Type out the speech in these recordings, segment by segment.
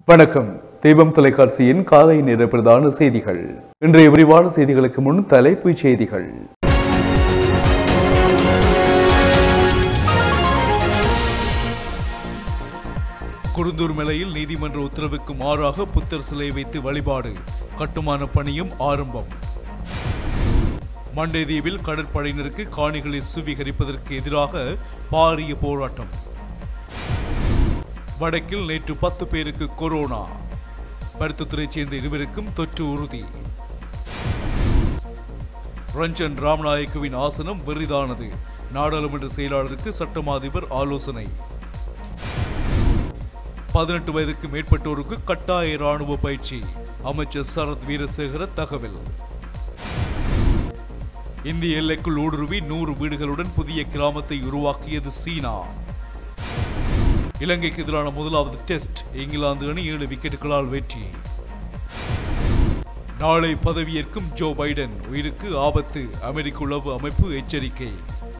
வணக்கம் தீபம் தொலைக்காட்சியின் காலை நேர பிரதான செய்திகள் இன்றைய விரிவான செய்திகளுக்கு முன் தலைப்புச் செய்திகள் குருந்தூர் மலையில் நீதிமன்ற உத்தரவுக்கு மாறாக புத்தர் சிலை வைத்து வழிபாடு கட்டுமான பணியும் ஆரம்பம் மண்டே தீவில் கடற்படையினருக்கு காணிகளை சுவீகரிப்பதற்கு எதிராக பாரிய போராட்டம் வடக்கில் நேற்று பத்து பேருக்கு கொரோனா மருத்துவத்துறையைச் சேர்ந்த இருவருக்கும் தொற்று உறுதி ரஞ்சன் ராம்நாயக்குவின் ஆசனம் வெறிதானது நாடாளுமன்ற செயலாளருக்கு சட்டமா அதிபர் ஆலோசனை பதினெட்டு வயதுக்கு மேற்பட்டோருக்கு கட்டாய ராணுவ பயிற்சி அமைச்சர் சரத் வீரசேகர தகவல் இந்திய எல்லைக்குள் ஊடுருவி நூறு வீடுகளுடன் புதிய கிராமத்தை உருவாக்கியது சீனா இலங்கைக்கு எதிரான முதலாவது டெஸ்ட் இங்கிலாந்து அணி ஏழு விக்கெட்டுகளால் வெற்றி நாளை பதவியேற்கும் ஜோ பைடன் உயிருக்கு ஆபத்து அமெரிக்க உளவு அமைப்பு எச்சரிக்கை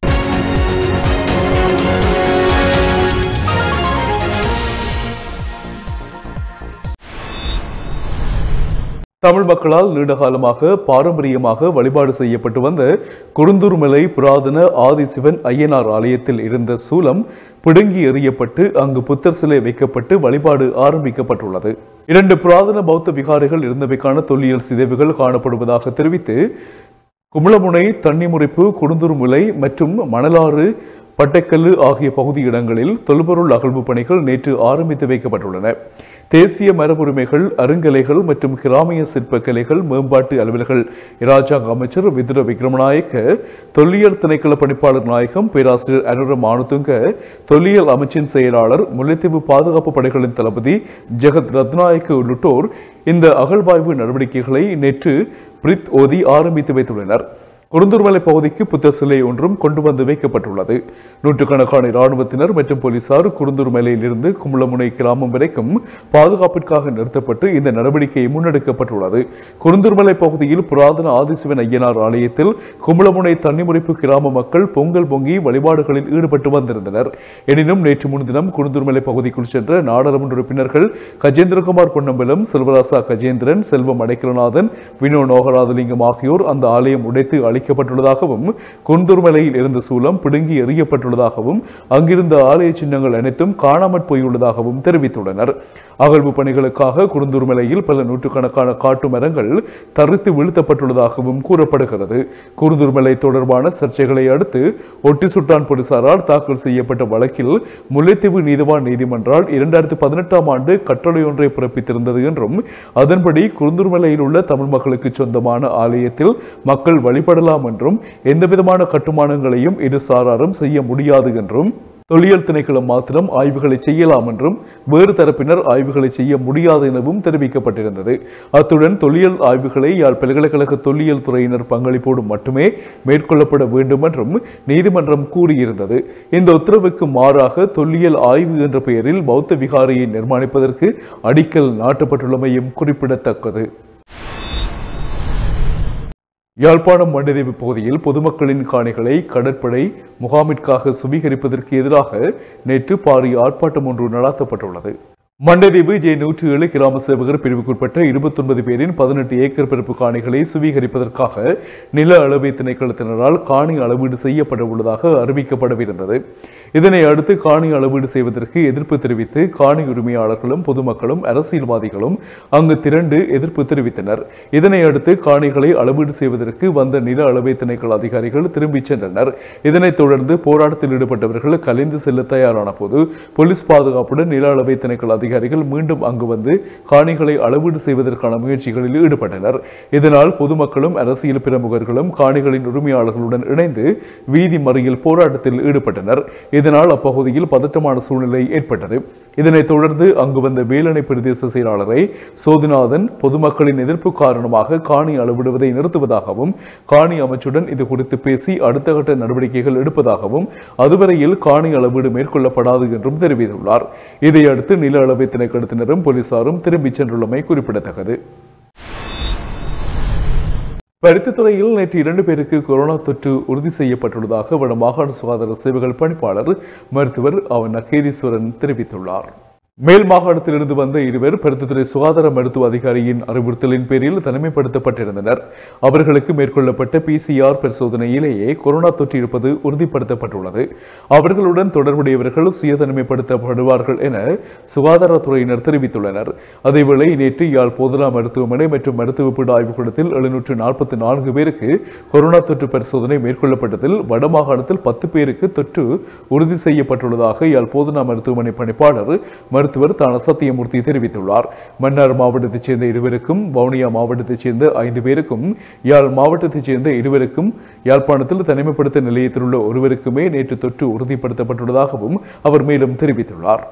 தமிழ் மக்களால் நீண்டகாலமாக பாரம்பரியமாக வழிபாடு செய்யப்பட்டு வந்த குருந்தூர் மலை புராதன ஆதிசிவன் ஐயனார் ஆலயத்தில் இருந்த சூலம் பிடுங்கி எறியப்பட்டு அங்கு புத்தர் சிலை வைக்கப்பட்டு வழிபாடு ஆரம்பிக்கப்பட்டுள்ளது இரண்டு புராதன பௌத்த விகாரைகள் இருந்தவைக்கான தொல்லியல் சிதைவுகள் காணப்படுவதாக தெரிவித்து கும்பளமுனை தண்ணிமுறைப்பு குடுந்தூர்முலை மற்றும் மணலாறு பட்டைக்கல்லு ஆகிய பகுதி இடங்களில் தொல்பொருள் அகழ்வு பணிகள் நேற்று ஆரம்பித்து வைக்கப்பட்டுள்ளன தேசிய மரபுரிமைகள் அருங்கலைகள் மற்றும் கிராமிய சிற்பக்கலைகள் மேம்பாட்டு அலுவலர்கள் இராஜாங்க அமைச்சர் விதுர விக்ரமநாயக்க தொல்லியல் திணைக்கள பணிப்பாளர் நாயகம் பேராசிரியர் அனுர மானுதுங்க தொல்லியல் அமைச்சின் செயலாளர் முல்லைத்தீவு பாதுகாப்பு படைகளின் தளபதி ஜெகத் ரத்நாயக்க உள்ளிட்டோர் இந்த அகழ்வாய்வு நடவடிக்கைகளை நேற்று பிரித் ஓதி ஆரம்பித்து வைத்துள்ளனர் குருந்தூர்மலை பகுதிக்கு புத்தர் சிலை ஒன்றும் கொண்டு வந்து வைக்கப்பட்டுள்ளது நூற்றுக்கணக்கான இராணுவத்தினர் மற்றும் போலீசார் குருந்தூர் மலையிலிருந்து கும்பலமுனை கிராமம் வரைக்கும் பாதுகாப்பிற்காக நிறுத்தப்பட்டு இந்த நடவடிக்கை முன்னெடுக்கப்பட்டுள்ளது குருந்தூர்மலை பகுதியில் புராதன ஆதிசிவன் ஐயனார் ஆலயத்தில் கும்பலமுனை தன்னிமுறைப்பு கிராம மக்கள் பொங்கல் பொங்கி வழிபாடுகளில் ஈடுபட்டு வந்திருந்தனர் எனினும் நேற்று முன்தினம் குருந்தூர்மலை பகுதிக்குள் சென்ற நாடாளுமன்ற உறுப்பினர்கள் கஜேந்திரகுமார் பொன்னம்பலம் செல்வராசா கஜேந்திரன் செல்வம் அடைக்கலநாதன் வினோ நோகராதலிங்கம் ஆகியோர் அந்த ஆலயம் உடைத்து அளிக்கப்பட்டுள்ளதாகவும் குந்தூர்மலையில் இருந்த சூலம் பிடுங்கி எறியப்பட்டுள்ளதாகவும் அங்கிருந்த ஆலய சின்னங்கள் அனைத்தும் காணாமற் போயுள்ளதாகவும் தெரிவித்துள்ளனர் அகழ்வு பணிகளுக்காக குருந்தூர்மலையில் பல நூற்றுக்கணக்கான காட்டு மரங்கள் தரித்து வீழ்த்தப்பட்டுள்ளதாகவும் கூறப்படுகிறது குருந்தூர்மலை தொடர்பான சர்ச்சைகளை அடுத்து ஒட்டி சுட்டான் போலீசாரால் தாக்கல் செய்யப்பட்ட வழக்கில் முல்லைத்தீவு நீதிவான் நீதிமன்றால் இரண்டாயிரத்தி பதினெட்டாம் ஆண்டு கட்டளை ஒன்றை பிறப்பித்திருந்தது என்றும் அதன்படி குருந்தூர்மலையில் உள்ள தமிழ் மக்களுக்கு சொந்தமான ஆலயத்தில் மக்கள் வழிபடலாம் என்றும் எந்தவிதமான கட்டுமானங்களையும் இரு சாராரும் செய்ய முடியாது என்றும் தொல்லியல் திணைக்களம் மாத்திரம் ஆய்வுகளை செய்யலாம் என்றும் வேறு தரப்பினர் ஆய்வுகளை செய்ய முடியாது எனவும் தெரிவிக்கப்பட்டிருந்தது அத்துடன் தொல்லியல் ஆய்வுகளை யாழ் பல்கலைக்கழக தொல்லியல் துறையினர் பங்களிப்போடு மட்டுமே மேற்கொள்ளப்பட வேண்டும் என்றும் நீதிமன்றம் கூறியிருந்தது இந்த உத்தரவுக்கு மாறாக தொல்லியல் ஆய்வு என்ற பெயரில் பௌத்த விகாரையை நிர்மாணிப்பதற்கு அடிக்கல் நாட்டப்பட்டுள்ளமையும் குறிப்பிடத்தக்கது யாழ்ப்பாணம் மண்டதீவு பகுதியில் பொதுமக்களின் காணிகளை கடற்படை முகாமிற்காக சுவீகரிப்பதற்கு எதிராக நேற்று பாரிய ஆர்ப்பாட்டம் ஒன்று நடாத்தப்பட்டுள்ளது மண்டதீவு ஜே நூற்றி ஏழு கிராம சேவகர் பிரிவுக்குட்பட்ட இருபத்தொன்பது பேரின் பதினெட்டு ஏக்கர் பரப்பு காணிகளை சுவீகரிப்பதற்காக நில அளவை திணைக்களத்தினரால் காணி அளவீடு செய்யப்பட உள்ளதாக அறிவிக்கப்படவிருந்தது இதனை அடுத்து காணி அளவீடு செய்வதற்கு எதிர்ப்பு தெரிவித்து காணி உரிமையாளர்களும் பொதுமக்களும் அரசியல்வாதிகளும் அங்கு திரண்டு எதிர்ப்பு தெரிவித்தனர் இதனை அடுத்து காணிகளை அளவீடு செய்வதற்கு வந்த நில அளவை திணைக்கள அதிகாரிகள் திரும்பிச் சென்றனர் இதனைத் தொடர்ந்து போராட்டத்தில் ஈடுபட்டவர்கள் கலைந்து செல்ல தயாரான போது போலீஸ் பாதுகாப்புடன் நில அளவை திணைக்கள அதிகாரிகள் மீண்டும் அங்கு வந்து காணிகளை அளவீடு செய்வதற்கான முயற்சிகளில் ஈடுபட்டனர் இதனால் பொதுமக்களும் அரசியல் பிரமுகர்களும் காணிகளின் உரிமையாளர்களுடன் இணைந்து வீதி மறியல் போராட்டத்தில் ஈடுபட்டனர் இதனால் அப்பகுதியில் பதட்டமான சூழ்நிலை ஏற்பட்டது இதனைத் தொடர்ந்து அங்கு வந்த வேலணை பிரதேச செயலாளரை சோதிநாதன் பொதுமக்களின் எதிர்ப்பு காரணமாக காணி அளவிடுவதை நிறுத்துவதாகவும் காணி அமைச்சுடன் இது குறித்து பேசி அடுத்த கட்ட நடவடிக்கைகள் எடுப்பதாகவும் அதுவரையில் காணி அளவீடு மேற்கொள்ளப்படாது என்றும் தெரிவித்துள்ளார் இதையடுத்து நில அளவை திணைக்களத்தினரும் போலீசாரும் திரும்பிச் சென்றுள்ளமை குறிப்பிடத்தக்கது பருத்தித்துறையில் நேற்று இரண்டு பேருக்கு கொரோனா தொற்று உறுதி செய்யப்பட்டுள்ளதாக வட மாகாண சுகாதார சேவைகள் பணிப்பாளர் மருத்துவர் அவன் நகேதீஸ்வரன் தெரிவித்துள்ளார் மேல் மாகாணத்திலிருந்து வந்த இருவர் பருத்தித்துறை சுகாதார மருத்துவ அதிகாரியின் அறிவுறுத்தலின் பேரில் தனிமைப்படுத்தப்பட்டிருந்தனர் அவர்களுக்கு மேற்கொள்ளப்பட்ட பிசிஆர் பரிசோதனையிலேயே கொரோனா தொற்று இருப்பது உறுதிப்படுத்தப்பட்டுள்ளது அவர்களுடன் தொடர்புடையவர்கள் சுய தனிமைப்படுத்தப்படுவார்கள் என சுகாதாரத்துறையினர் தெரிவித்துள்ளனர் அதேவேளை நேற்று யாழ் போதனா மருத்துவமனை மற்றும் மருத்துவ பீட ஆய்வுக்கூடத்தில் எழுநூற்று நாற்பத்தி நான்கு பேருக்கு கொரோனா தொற்று பரிசோதனை மேற்கொள்ளப்பட்டதில் வடமாகாணத்தில் பத்து பேருக்கு தொற்று உறுதி செய்யப்பட்டுள்ளதாக யாழ் போதனா மருத்துவமனை பணிப்பாளர் மருத்துவர் தான சத்தியமூர்த்தி தெரிவித்துள்ளார் மன்னார் மாவட்டத்தைச் சேர்ந்த இருவருக்கும் வவுனியா மாவட்டத்தைச் சேர்ந்த ஐந்து பேருக்கும் யாழ் மாவட்டத்தைச் சேர்ந்த இருவருக்கும் யாழ்ப்பாணத்தில் தனிமைப்படுத்த நிலையத்தில் உள்ள ஒருவருக்குமே நேற்று தொற்று உறுதிப்படுத்தப்பட்டுள்ளதாகவும் அவர் மேலும் தெரிவித்துள்ளார்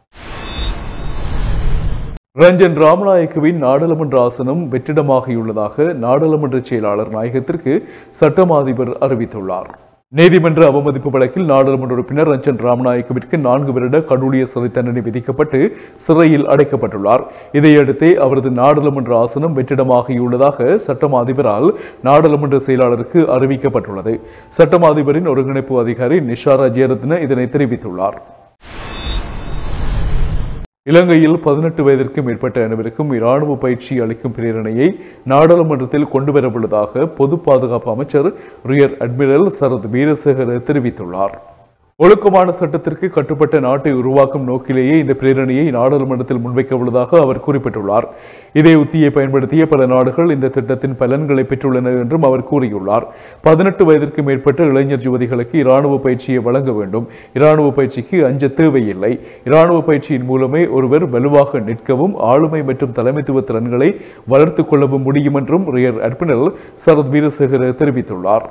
ரஞ்சன் ராமநாயக்கவின் நாடாளுமன்ற ஆசனம் வெற்றிடமாகியுள்ளதாக நாடாளுமன்ற செயலாளர் நாயகத்திற்கு சட்டமா அதிபர் அறிவித்துள்ளார் நீதிமன்ற அவமதிப்பு வழக்கில் நாடாளுமன்ற உறுப்பினர் ரஞ்சன் ராமநாயக்கவிற்கு நான்கு வருட கடூழிய சிறை தண்டனை விதிக்கப்பட்டு சிறையில் அடைக்கப்பட்டுள்ளார் இதையடுத்தே அவரது நாடாளுமன்ற ஆசனம் வெற்றிடமாகியுள்ளதாக சட்டமா அதிபரால் நாடாளுமன்ற செயலாளருக்கு அறிவிக்கப்பட்டுள்ளது சட்டமா அதிபரின் ஒருங்கிணைப்பு அதிகாரி நிஷாரா ஜெயரத்ன இதனை தெரிவித்துள்ளார் இலங்கையில் பதினெட்டு வயதிற்கு மேற்பட்ட அனைவருக்கும் இராணுவ பயிற்சி அளிக்கும் பிரேரணையை நாடாளுமன்றத்தில் கொண்டுவரவுள்ளதாக பொது பாதுகாப்பு அமைச்சர் ரியர் அட்மிரல் சரத் வீரசேகர தெரிவித்துள்ளார் ஒழுக்கமான சட்டத்திற்கு கட்டுப்பட்ட நாட்டை உருவாக்கும் நோக்கிலேயே இந்த பிரேரணையை நாடாளுமன்றத்தில் முன்வைக்க உள்ளதாக அவர் குறிப்பிட்டுள்ளார் இதே உத்தியை பயன்படுத்திய பல நாடுகள் இந்த திட்டத்தின் பலன்களை பெற்றுள்ளன என்றும் அவர் கூறியுள்ளார் பதினெட்டு வயதிற்கு மேற்பட்ட இளைஞர் யுவதிகளுக்கு இராணுவ பயிற்சியை வழங்க வேண்டும் இராணுவ பயிற்சிக்கு அஞ்ச தேவையில்லை இராணுவ பயிற்சியின் மூலமே ஒருவர் வலுவாக நிற்கவும் ஆளுமை மற்றும் தலைமைத்துவ திறன்களை வளர்த்துக் கொள்ளவும் முடியும் என்றும் ரியர் அட்மிரல் சரத் வீரசேகர தெரிவித்துள்ளார்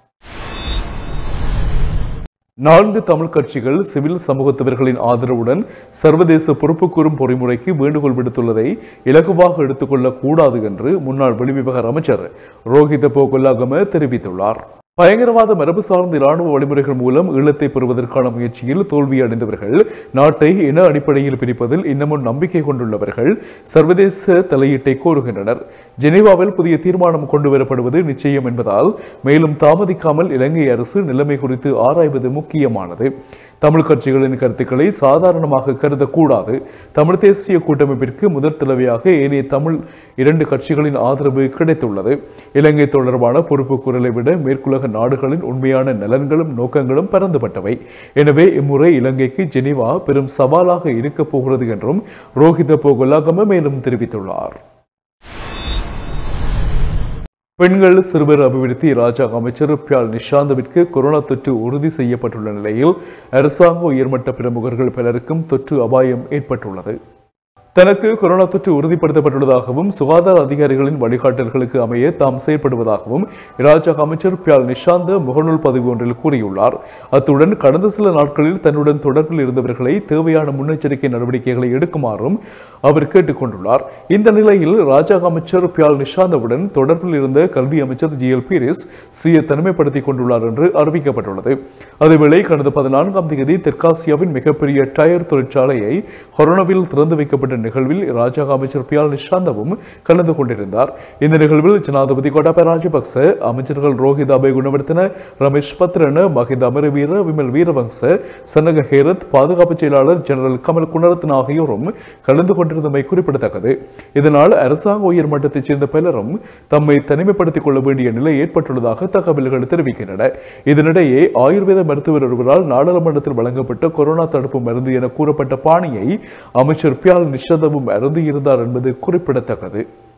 நான்கு தமிழ் கட்சிகள் சிவில் சமூகத்தவர்களின் ஆதரவுடன் சர்வதேச பொறுப்புக்கூறும் பொறிமுறைக்கு வேண்டுகோள் விடுத்துள்ளதை இலகுவாக எடுத்துக்கொள்ளக் கூடாது என்று முன்னாள் வெளிவிவகார அமைச்சர் ரோஹித போகொல்லாகம தெரிவித்துள்ளார் பயங்கரவாத மரபு சார்ந்த இராணுவ வழிமுறைகள் மூலம் ஈழத்தை பெறுவதற்கான முயற்சியில் தோல்வியடைந்தவர்கள் நாட்டை இன அடிப்படையில் பிரிப்பதில் இன்னமும் நம்பிக்கை கொண்டுள்ளவர்கள் சர்வதேச தலையீட்டை கோருகின்றனர் ஜெனீவாவில் புதிய தீர்மானம் கொண்டு வரப்படுவது நிச்சயம் என்பதால் மேலும் தாமதிக்காமல் இலங்கை அரசு நிலைமை குறித்து ஆராய்வது முக்கியமானது தமிழ் கட்சிகளின் கருத்துக்களை சாதாரணமாக கருதக்கூடாது தமிழ் தேசிய கூட்டமைப்பிற்கு முதற் தலைவையாக ஏனைய தமிழ் இரண்டு கட்சிகளின் ஆதரவு கிடைத்துள்ளது இலங்கை தொடர்பான பொறுப்பு குரலை விட மேற்குலக நாடுகளின் உண்மையான நலன்களும் நோக்கங்களும் பரந்துபட்டவை எனவே இம்முறை இலங்கைக்கு ஜெனீவா பெரும் சவாலாக இருக்கப் போகிறது என்றும் ரோஹித போகலாகம மேலும் தெரிவித்துள்ளார் பெண்கள் சிறுவர் அபிவிருத்தி இராஜாங்க அமைச்சர் பியால் நிஷாந்தவிற்கு கொரோனா தொற்று உறுதி செய்யப்பட்டுள்ள நிலையில் அரசாங்க உயர்மட்ட பிரமுகர்கள் பலருக்கும் தொற்று அபாயம் ஏற்பட்டுள்ளது தனக்கு கொரோனா தொற்று உறுதிப்படுத்தப்பட்டுள்ளதாகவும் சுகாதார அதிகாரிகளின் வழிகாட்டல்களுக்கு அமைய தாம் செயல்படுவதாகவும் இராஜாங்க அமைச்சர் பியால் நிஷாந்த முகநூல் பதிவு ஒன்றில் கூறியுள்ளார் அத்துடன் கடந்த சில நாட்களில் தன்னுடன் தொடர்பில் இருந்தவர்களை தேவையான முன்னெச்சரிக்கை நடவடிக்கைகளை எடுக்குமாறும் அவர் கேட்டுக்கொண்டுள்ளார் இந்த நிலையில் ராஜாங்க அமைச்சர் பியால் நிஷாந்தவுடன் தொடர்பில் இருந்த கல்வி அமைச்சர் ஜி எல் பீரிஸ் சுய தனிமைப்படுத்திக் கொண்டுள்ளார் என்று அறிவிக்கப்பட்டுள்ளது அதேவேளை கடந்த பதினான்காம் தேதி தெற்காசியாவின் மிகப்பெரிய டயர் தொழிற்சாலையை கொரோனாவில் திறந்து வைக்கப்பட்ட நிகழ்வில் ராஜாங்க அமைச்சர் பியால் நிஷாந்தவும் கலந்து கொண்டிருந்தார் இந்த நிகழ்வில் ஜனாதிபதி கோட்டாபய ராஜபக்ச அமைச்சர்கள் ரோஹித் அபய் குணவர்த்தன ரமேஷ் பத்ரன மஹிந்த அமரவீர விமல் வீரவங்ச சன்னக ஹேரத் பாதுகாப்பு செயலாளர் ஜெனரல் கமல் குணரத்ன ஆகியோரும் கலந்து கொண்டிருந்தமை குறிப்பிடத்தக்கது இதனால் அரசாங்க உயர் மட்டத்தைச் சேர்ந்த பலரும் தம்மை தனிமைப்படுத்திக் கொள்ள வேண்டிய நிலை ஏற்பட்டுள்ளதாக தகவல்கள் தெரிவிக்கின்றன இதனிடையே ஆயுர்வேத மருத்துவர் ஒருவரால் நாடாளுமன்றத்தில் வழங்கப்பட்ட கொரோனா தடுப்பு மருந்து என கூறப்பட்ட பாணியை அமைச்சர் பியால் நிஷதவும் அருந்தியிருந்தார் என்பது குறிப்பிடத்தக்கது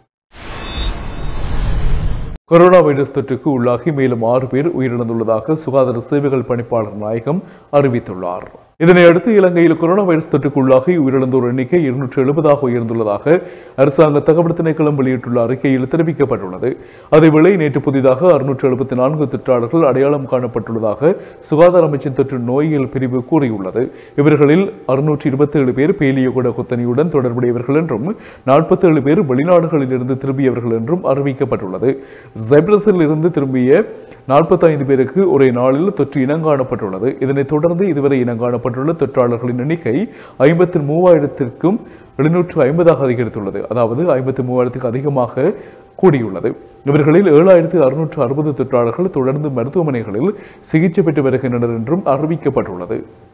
கொரோனா வைரஸ் தொற்றுக்கு உள்ளாகி மேலும் ஆறு பேர் உயிரிழந்துள்ளதாக சுகாதார சேவைகள் பணிப்பாளர் நாயகம் அறிவித்துள்ளார் இதனை அடுத்து இலங்கையில் கொரோனா வைரஸ் தொற்றுக்கு உள்ளாகி உயிரிழந்தோர் எண்ணிக்கை இருநூற்று எழுபதாக உயர்ந்துள்ளதாக அரசாங்க தகவல் திணைக்களம் வெளியிட்டுள்ள அறிக்கையில் தெரிவிக்கப்பட்டுள்ளது அதேவேளை நேற்று புதிதாக அறுநூற்று எழுபத்தி நான்கு தொற்றாளர்கள் அடையாளம் காணப்பட்டுள்ளதாக சுகாதார அமைச்சின் தொற்று நோயியல் பிரிவு கூறியுள்ளது இவர்களில் அறுநூற்று இருபத்தி ஏழு பேர் பேலியகுட கொத்தனியுடன் தொடர்புடையவர்கள் என்றும் நாற்பத்தி ஏழு பேர் வெளிநாடுகளில் இருந்து திரும்பியவர்கள் என்றும் அறிவிக்கப்பட்டுள்ளது சைப்ரஸில் இருந்து திரும்பிய நாற்பத்தைந்து பேருக்கு ஒரே நாளில் தொற்று இனங்காணப்பட்டுள்ளது இதனைத் தொடர்ந்து இதுவரை இனங்காணப்பட்டுள்ள தொற்றாளர்களின் எண்ணிக்கை ஐம்பத்தி மூவாயிரத்திற்கும் எழுநூற்று ஐம்பதாக அதிகரித்துள்ளது அதாவது ஐம்பத்தி மூவாயிரத்துக்கு அதிகமாக கூடியுள்ளது இவர்களில் ஏழாயிரத்து அறுநூற்று அறுபது தொற்றாளர்கள் தொடர்ந்து மருத்துவமனைகளில் சிகிச்சை பெற்று வருகின்றனர் என்றும் அறிவிக்கப்பட்டுள்ளது